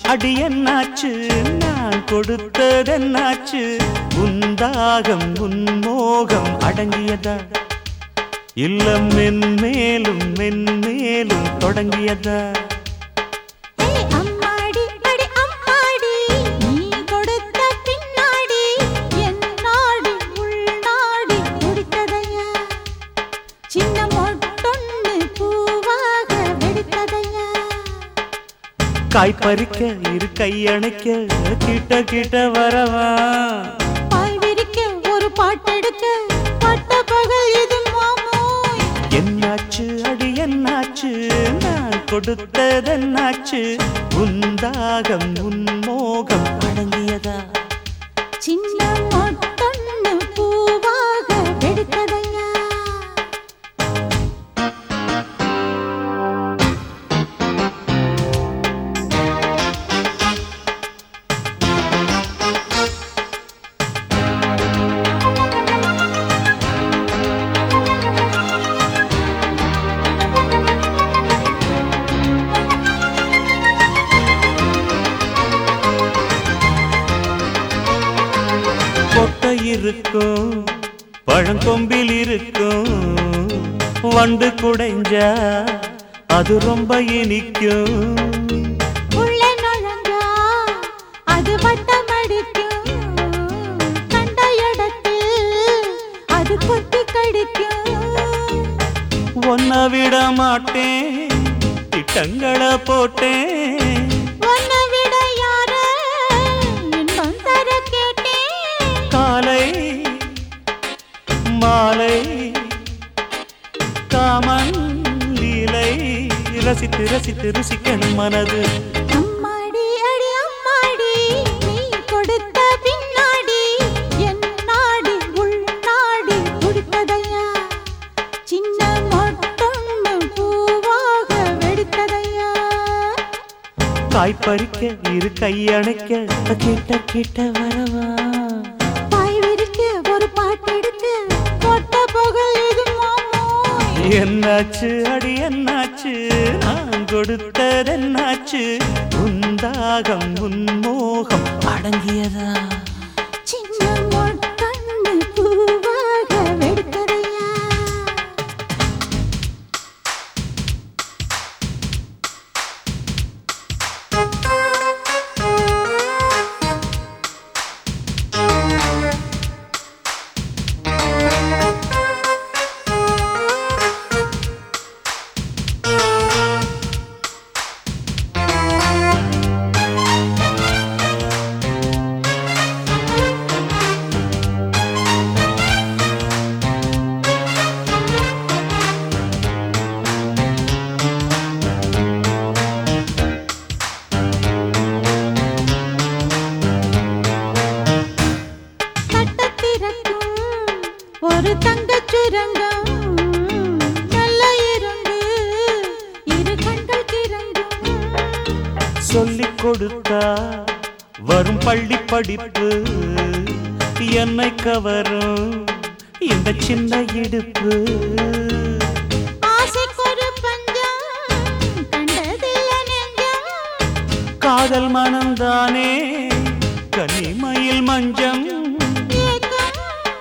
அடி என்னாச்சு நான் கொடுத்ததென்னாச்சு உந்தாகம் உன்மோகம் அடங்கியதா இல்ல மென்மேலும் மென்மேலும் தொடங்கியதா ஏய் அம்மாடி அடி அம்மாடி நீ கொடுத்த பின்னாடி என் நாடி உள்நாடி துடித்ததையா சின்ன மொட்டொன்னு பூவாக வெடித்ததையா காய் பறிக்க இரு கையணைக்க கிட்ட கிட்ட வரவா பாய் விரிக்க ஒரு பாட்டெடுக்க பட்ட பகல் இது மாமோய் என்னாச்சு அடி என்னாச்சு நான் கொடுத்ததென்னாச்சு உந்தாகம் உன்மோகம் அடங்கியதா சின்ன மொட்டொன்னு பூவாக வெடித்ததையா கொட்டை இருக்கும் பழங்கொம்பில் இருக்கும் வண்டு குடைஞ்சா அது ரொம்ப இனிக்கும் உள்ள நுழைஞ்சா அது வட்டமடிக்கும் கண்ட இடத்தில் அது கொத்தி கடிக்கும் ஒன்ன விட மாட்டேன் திட்டங்களை போட்டேன் உன்னை விட யார இன்பம் தர கேட்டேன் காலை மாலை காமன் லீலை ரசித்து ரசித்து ருசிக்கணும் மனது அம்மாடி அடி அம்மாடி நீ கொடுத்த பின்னாடி என் நாடி உள் நாடி துடித்ததையா சின்ன மொட்டொன்னு பூவாக வெடித்ததையா காய் பறிக்க இரு கையணைக்க கிட்ட கிட்ட வரவா பாய் விரிக்க ஒரு பாட்டெடுக்க பொட்ட புகழ் இது மாமோய் என்னாச்சு அடி என்னாச்சு நான் கொடுத்ததென்னாச்சு உந்தாகம் உன்மோகம் அடங்கியதா சின்ன மொட்டொன்னு பூவாக வெடித்ததையா கட்டத்திறக்கும் ஒரு தங்கச் சுரங்கம் நல்ல இருந்து இரு கண்கள் கிறங்கும் சொல்லிக் கொடுத்தா வரும் பள்ளி படிப்பு என்னை கவரும் இந்த சின்ன இடுப்பு ஆசைக்கொரு பஞ்சம் கண்டதில்ல நெஞ்சம் காதல் மனம்தானே கன்னிமயில் மஞ்சம் ஏக்கம்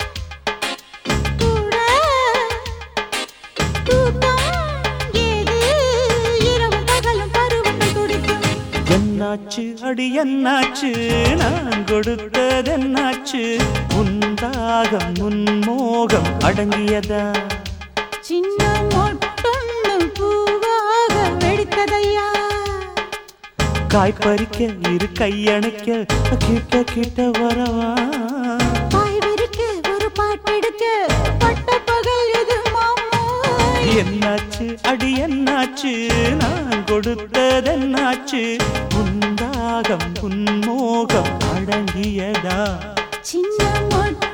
கூட தூக்கம் ஏது இரவும் பகலும் பருவங்கள் துடிக்கும் என்னாச்சு அடி என்னாச்சு நான் கொடுத்ததென்னாச்சு உந்தாகம் உன்மோகம் அடங்கியதா சின்ன மொட்டொன்னு பூவாக வெடித்ததையா காய் பறிக்க இரு கையணைக்க கிட்ட கிட்ட வரவா பாய் விரிக்க ஒரு பாட்டெடுக்க பட்ட பகல் இது மாமோய் என்னாச்சு அடி என்னாச்சு நான் கொடுத்ததென்னாச்சு உந்தாகம் உன்மோகம் அடங்கியதா சின்ன மொட்டொன்னு